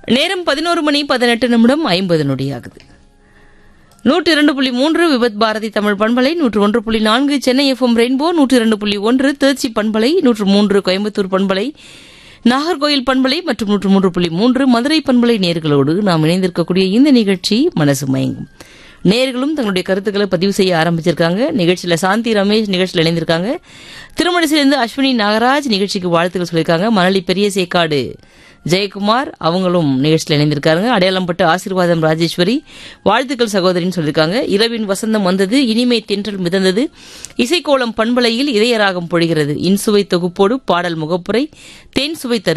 நேரம் பதினோரு மணி பதினெட்டு நிமிடம் ஐம்பது நொடியாகுது நூற்று இரண்டு புள்ளி மூன்று விபத் பாரதி தமிழ் பண்பலை நூற்று ஒன்று புள்ளி நான்கு சென்னை எஃப்எம் ரெயின்போ நூற்று இரண்டு புள்ளி ஒன்று திருச்சி பண்பலை நூற்று மூன்று கோயம்புத்தூர் பண்பலை நாகர்கோயில் பண்பலை மற்றும் நூற்று மூன்று புள்ளி மூன்று மதுரை பண்பலை நேர்களோடு நாம் இணைந்திருக்கக்கூடிய இந்த நிகழ்ச்சி மனசு மயங்கும் நேர்களும் தங்களுடைய கருத்துக்களை பதிவு செய்ய ஆரம்பிச்சிருக்காங்க நிகழ்ச்சியில சாந்தி ரமேஷ் நிகழ்ச்சியில் இணைந்திருக்காங்க திருமணிசிலிருந்து அஸ்வினி நாகராஜ் நிகழ்ச்சிக்கு வாழ்த்துக்கள் சொல்லியிருக்காங்க மணலி பெரிய சேக்காடு ஜெயக்குமார் அவங்களும் நிகழ்ச்சியில் இணைந்திருக்காங்க அடையாளம்பட்டு ஆசீர்வாதம் ராஜேஸ்வரி வாழ்த்துக்கள் சகோதரின்னு சொல்லியிருக்காங்க இரவின் வசந்தம் வந்தது இனிமை தென்றல் மிதந்தது இசைக்கோளம் பண்பலையில் இதயராகம் பொழிகிறது இன்சுவை தொகுப்போடு பாடல் முகப்புரை தேன் சுவை தரு